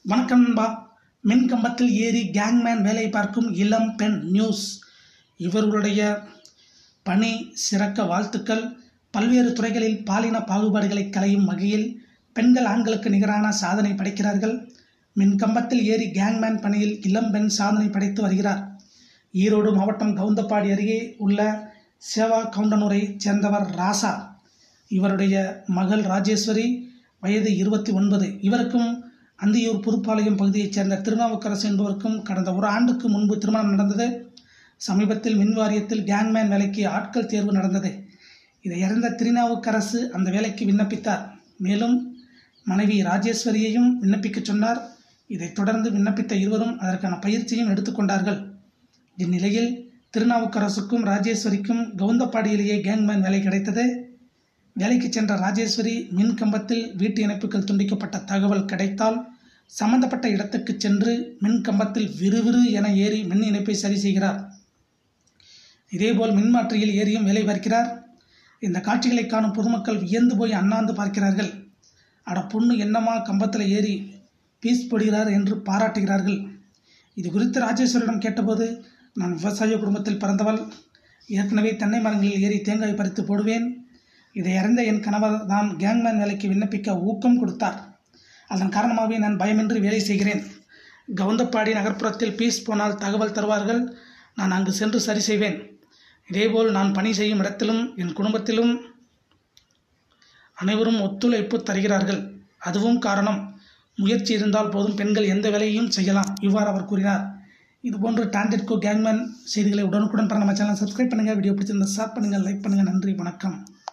வணக்கம் நண்பா மின் கம்பத்தில் ஏறி கேங்மேன் வேலை பார்க்கும் இளம் பெண் நியூஸ் இவர்களுடைய பணி சிறக்க வாழ்த்துக்கள் பல்வேறு துறைகளில் பாலின பாகுபாடுகளை களையும் வகையில் பெண்கள் ஆண்களுக்கு நிகரான சாதனை படைக்கிறார்கள் மின் கம்பத்தில் ஏறி கேங்மேன் பணியில் இளம் பெண் சாதனை படைத்து வருகிறார் ஈரோடு மாவட்டம் கவுந்தப்பாடி அருகே உள்ள சேவா கவுண்டனூரை சேர்ந்தவர் ராசா இவருடைய மகள் ராஜேஸ்வரி வயது இருபத்தி ஒன்பது இவருக்கும் அந்தியூர் புதுப்பாளையம் பகுதியைச் சேர்ந்த திருநாவுக்கரசு என்பவருக்கும் கடந்த ஒரு ஆண்டுக்கு முன்பு திருமணம் நடந்தது சமீபத்தில் மின் வாரியத்தில் கேங்மேன் வேலைக்கு ஆட்கள் தேர்வு நடந்தது இதை அறிந்த திருநாவுக்கரசு அந்த வேலைக்கு விண்ணப்பித்தார் மேலும் மனைவி ராஜேஸ்வரியையும் விண்ணப்பிக்கச் சொன்னார் இதைத் தொடர்ந்து விண்ணப்பித்த இருவரும் அதற்கான பயிற்சியும் எடுத்துக்கொண்டார்கள் இந்நிலையில் திருநாவுக்கரசுக்கும் ராஜேஸ்வரிக்கும் கவுந்தப்பாடியிலேயே கேங்மேன் வேலை கிடைத்தது வேலைக்கு சென்ற ராஜேஸ்வரி மின் கம்பத்தில் வீட்டு இணைப்புகள் துண்டிக்கப்பட்ட தகவல் கிடைத்தால் சம்பந்தப்பட்ட இடத்துக்கு சென்று மின் கம்பத்தில் விறுவிறு என ஏறி மின் இணைப்பை சரி செய்கிறார் இதேபோல் மின்மாற்றியில் ஏறியும் வேலை பார்க்கிறார் இந்த காட்சிகளை காணும் பொதுமக்கள் வியந்து போய் அண்ணாந்து பார்க்கிறார்கள் அட பொண்ணு என்னமா கம்பத்தில் ஏறி பீஸ் போடுகிறார் என்று பாராட்டுகிறார்கள் இது குறித்து ராஜேஸ்வரிடம் கேட்டபோது நான் விவசாய குடும்பத்தில் பிறந்தவள் ஏற்கனவே தென்னை மரங்களில் ஏறி தேங்காய் பறித்து போடுவேன் இதை அறிந்த என் கணவர் தான் கேங்மேன் வேலைக்கு விண்ணப்பிக்க ஊக்கம் கொடுத்தார் அதன் காரணமாகவே நான் பயமின்றி வேலை செய்கிறேன் கவுந்தப்பாடி நகர்ப்புறத்தில் பீஸ் போனால் தகவல் தருவார்கள் நான் அங்கு சென்று சரி செய்வேன் இதேபோல் நான் பணி செய்யும் இடத்திலும் என் குடும்பத்திலும் அனைவரும் ஒத்துழைப்பு தருகிறார்கள் அதுவும் காரணம் முயற்சி இருந்தால் போதும் பெண்கள் எந்த வேலையையும் செய்யலாம் இவ்வாறு அவர் கூறினார் இதுபோன்று டாண்டெட்கோ கேங்மேன் செய்திகளை உடனுக்குடன் பெற நம்ம சேனல் சப்ஸ்கிரைப் பண்ணுங்கள் வீடியோ பிடிச்சிருந்தா ஷேர் பண்ணுங்கள் லைக் பண்ணுங்கள் நன்றி வணக்கம்